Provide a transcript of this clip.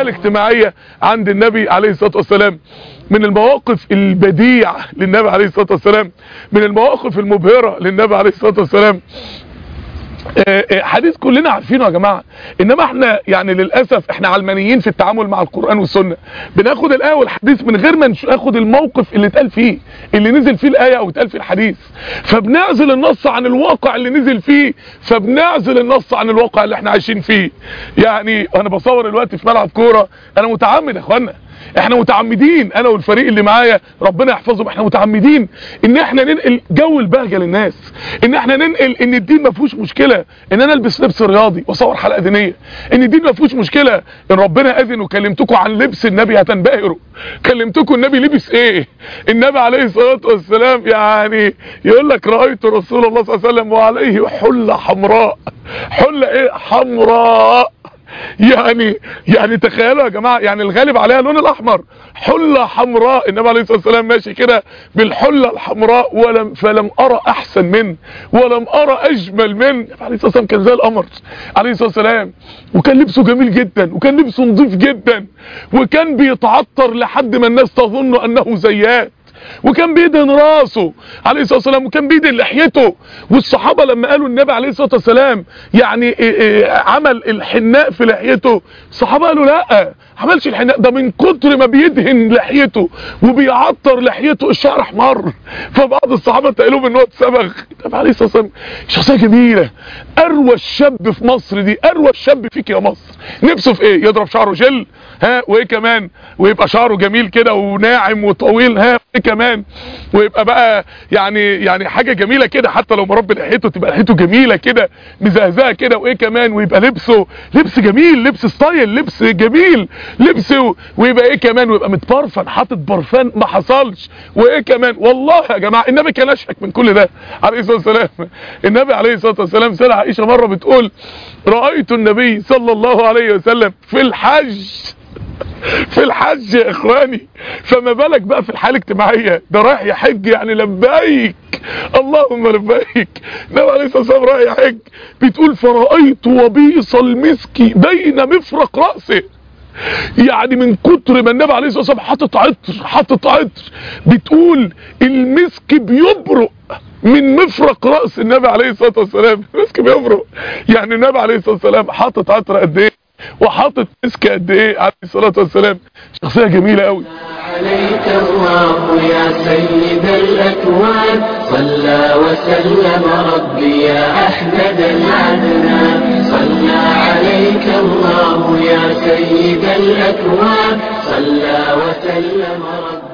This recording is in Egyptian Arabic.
الحياة الاجتماعية عند النبي عليه الصلاة والسلام من المواقف البديع للنبي عليه الصلاة والسلام من المواقف المبهرة للنبي عليه الصلاة والسلام حديث كلنا عارفينه يا جماعة انما احنا يعني للأسف احنا علمانيين في التعامل مع القرآن والسنة بناخد الآية والحديث من غير ما ناخد الموقف اللي اتقال فيه اللي نزل فيه الآية او اتقال فيه الحديث فبنعزل النص عن الواقع اللي نزل فيه فبنعزل النص عن الواقع اللي احنا عايشين فيه يعني انا بصور الوقت في ملعب كورة انا متعمد يا اخوانا احنا متعمدين انا والفريق اللي معايا ربنا يحفظهم احنا متعمدين ان احنا ننقل جو البهجه للناس ان احنا ننقل ان الدين ما فيهوش مشكله ان انا البس لبس رياضي واصور حلقه دينيه ان الدين ما فيهوش مشكله ان ربنا اذن وكلمتكم عن لبس النبي هتنبهروا كلمتكم النبي لبس ايه النبي عليه الصلاه والسلام يعني يقول لك رايت رسول الله صلى الله عليه وسلم وعليه حله حمراء حله ايه حمراء يعني يعني تخيلوا يا جماعه يعني الغالب عليها اللون الاحمر حله حمراء النبي عليه الصلاه والسلام ماشي كده بالحله الحمراء ولم فلم ارى احسن منه ولم ارى اجمل منه النبي عليه الصلاه والسلام كان زي القمر عليه الصلاه والسلام وكان لبسه جميل جدا وكان لبسه نظيف جدا وكان بيتعطر لحد ما الناس تظن انه زيات وكان بيدهن راسه عليه الصلاه والسلام وكان بيدهن لحيته والصحابه لما قالوا النبي عليه الصلاه والسلام يعني إيه إيه عمل الحناء في لحيته الصحابه قالوا لا عملش الحناء ده من كتر ما بيدهن لحيته وبيعطر لحيته الشعر احمر فبعض الصحابه تقالوا ان هو اتسبغ النبي عليه الصلاه والسلام شخصيه جميله اروى الشاب في مصر دي اروى الشاب فيك يا مصر نفسه في ايه يضرب شعره جل ها وايه كمان ويبقى شعره جميل كده وناعم وطويل ها وايه كمان ويبقى بقى يعني يعني حاجه جميله كده حتى لو مربي لحيته تبقى لحيته جميله كده مزهزهه كده وايه كمان ويبقى لبسه لبس جميل لبس ستايل لبس جميل لبس ويبقى ايه كمان ويبقى متبرفن حاطط برفان ما حصلش وايه كمان والله يا جماعه النبي كان اشهك من كل ده عليه الصلاه والسلام النبي عليه الصلاه والسلام سأل عائشه مره بتقول رايت النبي صلى الله عليه وسلم في الحج في الحج يا اخواني فما بالك بقى في الحاله الاجتماعيه ده رايح يحج يعني لبيك اللهم لبيك النبي عليه الصلاه والسلام رايح يحج بتقول فرايت وبيص المسك بين مفرق راسه يعني من كتر ما النبي عليه الصلاه والسلام حاطط عطر حاطط عطر بتقول المسك بيبرق من مفرق راس النبي عليه الصلاه والسلام المسك بيبرق يعني النبي عليه الصلاه والسلام حاطط عطر قد ايه وحاطط مسك قد ايه عليه الصلاه والسلام شخصيه جميله قوي عليك الله يا سيد الأكوان صلى وسلم ربي يا أحمد العدنان صلى عليك الله يا سيد الأكوان صلى وسلم ربي